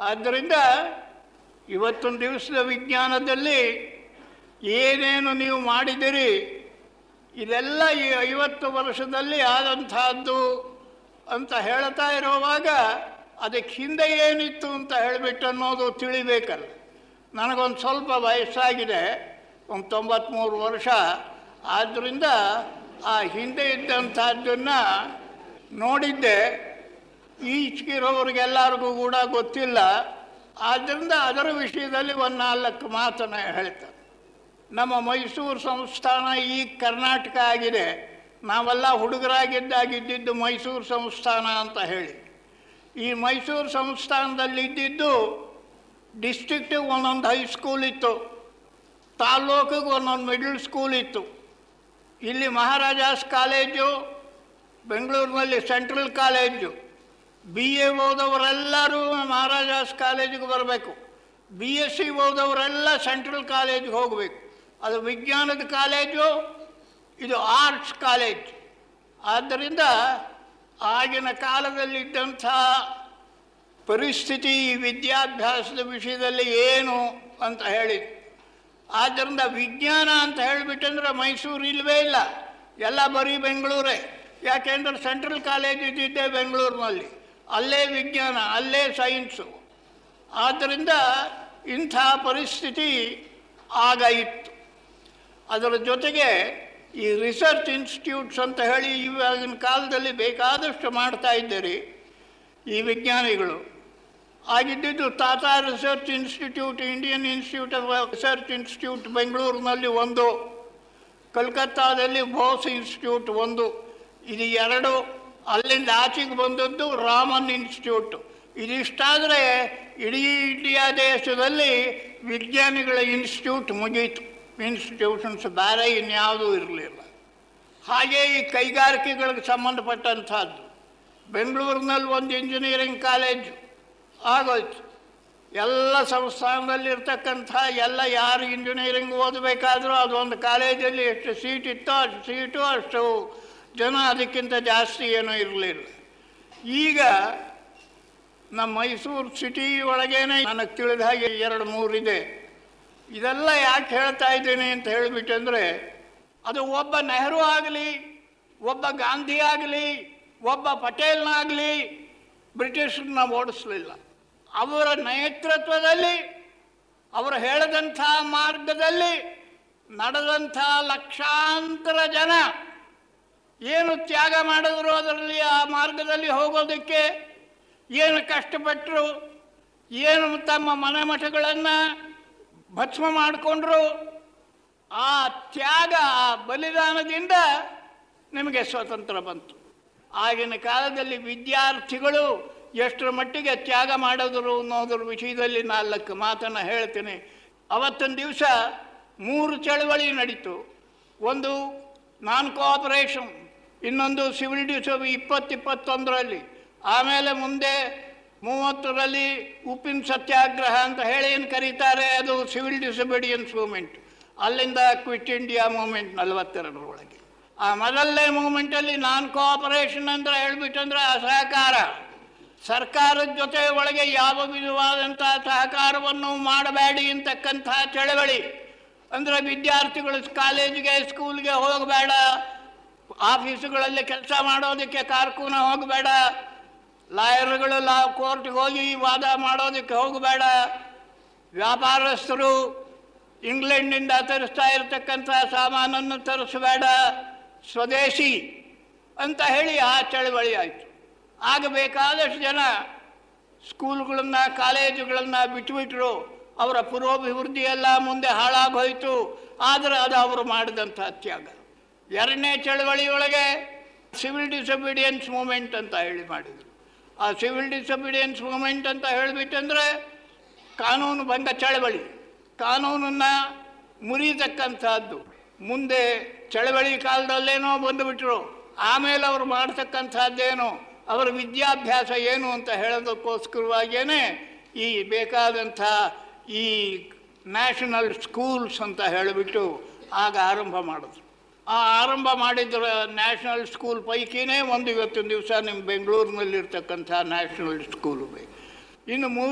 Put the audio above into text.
ಆದ್ದರಿಂದ ಇವತ್ತೊಂದು ದಿವಸದ ವಿಜ್ಞಾನದಲ್ಲಿ ಏನೇನು ನೀವು ಮಾಡಿದಿರಿ ಇದೆಲ್ಲ ಈ ಐವತ್ತು ವರ್ಷದಲ್ಲಿ ಆದಂತಹದ್ದು ಅಂತ ಹೇಳ್ತಾ ಇರುವಾಗ ಅದಕ್ಕೆ ಹಿಂದೆ ಏನಿತ್ತು ಅಂತ ಹೇಳಿಬಿಟ್ಟು ಅನ್ನೋದು ತಿಳಿಬೇಕಲ್ಲ ನನಗೊಂದು ಸ್ವಲ್ಪ ವಯಸ್ಸಾಗಿದೆ ಒಂದು ತೊಂಬತ್ತ್ಮೂರು ವರ್ಷ ಆದ್ದರಿಂದ ಆ ಹಿಂದೆ ಇದ್ದಂಥದ್ದನ್ನು ನೋಡಿದ್ದೆ ಈಚೆಗಿರೋರಿಗೆಲ್ಲರಿಗೂ ಕೂಡ ಗೊತ್ತಿಲ್ಲ ಆದ್ದರಿಂದ ಅದರ ವಿಷಯದಲ್ಲಿ ಒಂದು ನಾಲ್ಕು ಮಾತನ್ನು ಹೇಳ್ತಾರೆ ನಮ್ಮ ಮೈಸೂರು ಸಂಸ್ಥಾನ ಈಗ ಕರ್ನಾಟಕ ಆಗಿದೆ ನಾವೆಲ್ಲ ಹುಡುಗರಾಗಿದ್ದಾಗಿದ್ದಿದ್ದು ಮೈಸೂರು ಸಂಸ್ಥಾನ ಅಂತ ಹೇಳಿ ಈ ಮೈಸೂರು ಸಂಸ್ಥಾನದಲ್ಲಿ ಇದ್ದಿದ್ದು ಡಿಸ್ಟ್ರಿಕ್ಟಿಗೆ ಒಂದೊಂದು ಹೈಸ್ಕೂಲ್ ಇತ್ತು ತಾಲ್ಲೂಕಿಗೆ ಒಂದೊಂದು ಮಿಡ್ಲ್ ಸ್ಕೂಲ್ ಇತ್ತು ಇಲ್ಲಿ ಮಹಾರಾಜಾಸ್ ಕಾಲೇಜು ಬೆಂಗಳೂರಿನಲ್ಲಿ ಸೆಂಟ್ರಲ್ ಕಾಲೇಜು ಬಿ ಎ ಓದವರೆಲ್ಲರೂ ಮಹಾರಾಜಾಸ್ ಕಾಲೇಜಿಗೆ ಬರಬೇಕು ಬಿ ಎಸ್ ಸಿ ಓದವರೆಲ್ಲ ಸೆಂಟ್ರಲ್ ಕಾಲೇಜಿಗೆ ಹೋಗಬೇಕು ಅದು ವಿಜ್ಞಾನದ ಕಾಲೇಜು ಇದು ಆರ್ಟ್ಸ್ ಕಾಲೇಜ್ ಆದ್ದರಿಂದ ಆಗಿನ ಕಾಲದಲ್ಲಿದ್ದಂಥ ಪರಿಸ್ಥಿತಿ ಈ ವಿದ್ಯಾಭ್ಯಾಸದ ವಿಷಯದಲ್ಲಿ ಏನು ಅಂತ ಹೇಳಿದ್ದು ಆದ್ದರಿಂದ ವಿಜ್ಞಾನ ಅಂತ ಹೇಳಿಬಿಟ್ಟಂದ್ರೆ ಮೈಸೂರು ಇಲ್ಲವೇ ಇಲ್ಲ ಎಲ್ಲ ಬರೀ ಬೆಂಗಳೂರೇ ಯಾಕೆಂದ್ರೆ ಸೆಂಟ್ರಲ್ ಕಾಲೇಜ್ ಇದ್ದಿದ್ದೆ ಬೆಂಗಳೂರಿನಲ್ಲಿ ಅಲ್ಲೇ ವಿಜ್ಞಾನ ಅಲ್ಲೇ ಸೈನ್ಸು ಆದ್ದರಿಂದ ಇಂಥ ಪರಿಸ್ಥಿತಿ ಆಗ ಇತ್ತು ಅದರ ಜೊತೆಗೆ ಈ ರಿಸರ್ಚ್ ಇನ್ಸ್ಟಿಟ್ಯೂಟ್ಸ್ ಅಂತ ಹೇಳಿ ಇವಾಗಿನ ಕಾಲದಲ್ಲಿ ಬೇಕಾದಷ್ಟು ಮಾಡ್ತಾ ಇದ್ದೀರಿ ಈ ವಿಜ್ಞಾನಿಗಳು ಆಗಿದ್ದಿದ್ದು Tata research institute Indian institute of research institute ಬೆಂಗಳೂರಿನಲ್ಲಿ ಒಂದು ಕಲ್ಕತ್ತಾದಲ್ಲಿ ಬೋಸ್ ಇನ್ಸ್ಟಿಟ್ಯೂಟ್ ಒಂದು ಇದು ಎರಡು ಅಲ್ಲಿಂದ ಆಚೆಗೆ ಬಂದದ್ದು ರಾಮನ್ ಇನ್ಸ್ಟಿಟ್ಯೂಟ್ ಇದಿಷ್ಟಾದರೆ ಇಡೀ ಇಂಡಿಯಾ ದೇಶದಲ್ಲಿ ವಿಜ್ಞಾನಿಗಳ ಇನ್ಸ್ಟಿಟ್ಯೂಟ್ ಮುಗೀತು ಇನ್ಸ್ಟಿಟ್ಯೂಷನ್ಸ್ ಬೇರೆ ಇನ್ಯಾವುದೂ ಇರಲಿಲ್ಲ ಹಾಗೆ ಈ ಕೈಗಾರಿಕೆಗಳಿಗೆ ಸಂಬಂಧಪಟ್ಟಂಥದ್ದು ಬೆಂಗಳೂರಿನಲ್ಲಿ ಒಂದು ಇಂಜಿನಿಯರಿಂಗ್ ಕಾಲೇಜು ಆಗೋಯ್ತು ಎಲ್ಲ ಸಂಸ್ಥಾನದಲ್ಲಿರ್ತಕ್ಕಂಥ ಎಲ್ಲ ಯಾರು ಇಂಜಿನಿಯರಿಂಗ್ ಓದಬೇಕಾದ್ರೂ ಅದೊಂದು ಕಾಲೇಜಲ್ಲಿ ಎಷ್ಟು ಸೀಟ್ ಇತ್ತೋ ಅಷ್ಟು ಸೀಟು ಅಷ್ಟು ಜನ ಅದಕ್ಕಿಂತ ಜಾಸ್ತಿ ಏನೂ ಇರಲಿಲ್ಲ ಈಗ ನಮ್ಮ ಮೈಸೂರು ಸಿಟಿ ಒಳಗೇನೆ ನನಗೆ ತಿಳಿದ ಹಾಗೆ ಎರಡು ಮೂರಿದೆ ಇದೆಲ್ಲ ಯಾಕೆ ಹೇಳ್ತಾ ಇದ್ದೀನಿ ಅಂತ ಹೇಳಿಬಿಟ್ಟಂದರೆ ಅದು ಒಬ್ಬ ನೆಹರು ಆಗಲಿ ಒಬ್ಬ ಗಾಂಧಿ ಆಗಲಿ ಒಬ್ಬ ಪಟೇಲ್ನಾಗಲಿ ಬ್ರಿಟಿಷರನ್ನ ಓಡಿಸಲಿಲ್ಲ ಅವರ ನೇತೃತ್ವದಲ್ಲಿ ಅವರು ಹೇಳಿದಂಥ ಮಾರ್ಗದಲ್ಲಿ ನಡೆದಂಥ ಲಕ್ಷಾಂತರ ಜನ ಏನು ತ್ಯಾಗ ಮಾಡಿದ್ರು ಅದರಲ್ಲಿ ಆ ಮಾರ್ಗದಲ್ಲಿ ಹೋಗೋದಕ್ಕೆ ಏನು ಕಷ್ಟಪಟ್ಟರು ಏನು ತಮ್ಮ ಮನೆ ಮಠಗಳನ್ನು ಭಸ್ಮ ಮಾಡಿಕೊಂಡ್ರು ಆ ತ್ಯಾಗ ಆ ಬಲಿದಾನದಿಂದ ನಿಮಗೆ ಸ್ವಾತಂತ್ರ್ಯ ಬಂತು ಆಗಿನ ಕಾಲದಲ್ಲಿ ವಿದ್ಯಾರ್ಥಿಗಳು ಎಷ್ಟರ ಮಟ್ಟಿಗೆ ತ್ಯಾಗ ಮಾಡಿದ್ರು ಅನ್ನೋದ್ರ ವಿಷಯದಲ್ಲಿ ನಾಲ್ಕು ಮಾತನ್ನು ಹೇಳ್ತೀನಿ ಅವತ್ತೊಂದು ದಿವಸ ಮೂರು ಚಳವಳಿ ನಡೀತು ಒಂದು ನಾನ್ ಕೋಆಪರೇಷನ್ ಇನ್ನೊಂದು ಸಿವಿಲ್ ಡ್ಯೂಸ್ ಇಪ್ಪತ್ತಿಪ್ಪತ್ತೊಂದರಲ್ಲಿ ಆಮೇಲೆ ಮುಂದೆ ಮೂವತ್ತರಲ್ಲಿ ಉಪ್ಪಿನ ಸತ್ಯಾಗ್ರಹ ಅಂತ ಹೇಳಿ ಏನು ಕರೀತಾರೆ ಅದು ಸಿವಿಲ್ ಡಿಸಬಿಡಿಯನ್ಸ್ ಮೂಮೆಂಟ್ ಅಲ್ಲಿಂದ ಕ್ವಿಟ್ ಇಂಡಿಯಾ ಮೂಮೆಂಟ್ ನಲವತ್ತೆರಡರೊಳಗೆ ಆ ಮೊದಲನೇ ಮೂಮೆಂಟಲ್ಲಿ ನಾನ್ ಕೋಆಪರೇಷನ್ ಅಂತ ಹೇಳ್ಬಿಟ್ಟಂದ್ರೆ ಅಸಹಕಾರ ಸರ್ಕಾರದ ಜೊತೆ ಒಳಗೆ ಯಾವ ವಿಧವಾದಂಥ ಸಹಕಾರವನ್ನು ಮಾಡಬೇಡಿ ಅಂತಕ್ಕಂಥ ಚಳವಳಿ ಅಂದರೆ ವಿದ್ಯಾರ್ಥಿಗಳು ಕಾಲೇಜಿಗೆ ಸ್ಕೂಲ್ಗೆ ಹೋಗಬೇಡ ಆಫೀಸುಗಳಲ್ಲಿ ಕೆಲಸ ಮಾಡೋದಕ್ಕೆ ಕಾರ್ಕೂನ ಹೋಗಬೇಡ ಲಾಯರ್ಗಳು ಲಾ ಕೋರ್ಟ್ಗೆ ಹೋಗಿ ವಾದ ಮಾಡೋದಕ್ಕೆ ಹೋಗಬೇಡ ವ್ಯಾಪಾರಸ್ಥರು ಇಂಗ್ಲೆಂಡ್ನಿಂದ ತರಿಸ್ತಾ ಇರತಕ್ಕಂಥ ಸಾಮಾನನ್ನು ತರಿಸಬೇಡ ಸ್ವದೇಶಿ ಅಂತ ಹೇಳಿ ಆ ಚಳವಳಿ ಆಯಿತು ಆಗ ಬೇಕಾದಷ್ಟು ಜನ ಸ್ಕೂಲ್ಗಳನ್ನು ಕಾಲೇಜುಗಳನ್ನು ಬಿಟ್ಟುಬಿಟ್ರು ಅವರ ಪುರೋಭಿವೃದ್ಧಿ ಎಲ್ಲ ಮುಂದೆ ಹಾಳಾಗೋಯ್ತು ಆದರೆ ಅದು ಅವರು ಮಾಡಿದಂಥ ತ್ಯಾಗ ಎರಡನೇ ಚಳವಳಿಯೊಳಗೆ ಸಿವಿಲ್ ಡಿಸಬಿಡಿಯನ್ಸ್ ಮೂಮೆಂಟ್ ಅಂತ ಹೇಳಿ ಮಾಡಿದರು ಆ ಸಿವಿಲ್ ಡಿಸಬಿಡಿಯನ್ಸ್ ಮೂಮೆಂಟ್ ಅಂತ ಹೇಳಿಬಿಟ್ಟಂದ್ರೆ ಕಾನೂನು ಭಂಗ ಚಳವಳಿ ಕಾನೂನನ್ನು ಮುರಿತಕ್ಕಂಥದ್ದು ಮುಂದೆ ಚಳವಳಿ ಕಾಲದಲ್ಲೇನೋ ಬಂದುಬಿಟ್ರು ಆಮೇಲೆ ಅವರು ಮಾಡ್ತಕ್ಕಂಥದ್ದೇನು ಅವರ ವಿದ್ಯಾಭ್ಯಾಸ ಏನು ಅಂತ ಹೇಳೋದಕ್ಕೋಸ್ಕರವಾಗಿಯೇ ಈ ಬೇಕಾದಂಥ ಈ ನ್ಯಾಷನಲ್ ಸ್ಕೂಲ್ಸ್ ಅಂತ ಹೇಳಿಬಿಟ್ಟು ಆಗ ಆರಂಭ ಮಾಡಿದ್ರು ಆ ಆರಂಭ ಮಾಡಿದ್ರ ನ್ಯಾಷನಲ್ ಸ್ಕೂಲ್ ಪೈಕಿನೇ ಒಂದು ಇವತ್ತಿನ ದಿವಸ ನಿಮ್ಮ ಬೆಂಗಳೂರಿನಲ್ಲಿರ್ತಕ್ಕಂಥ ನ್ಯಾಷನಲ್ ಸ್ಕೂಲು ಇನ್ನು ಮೂರು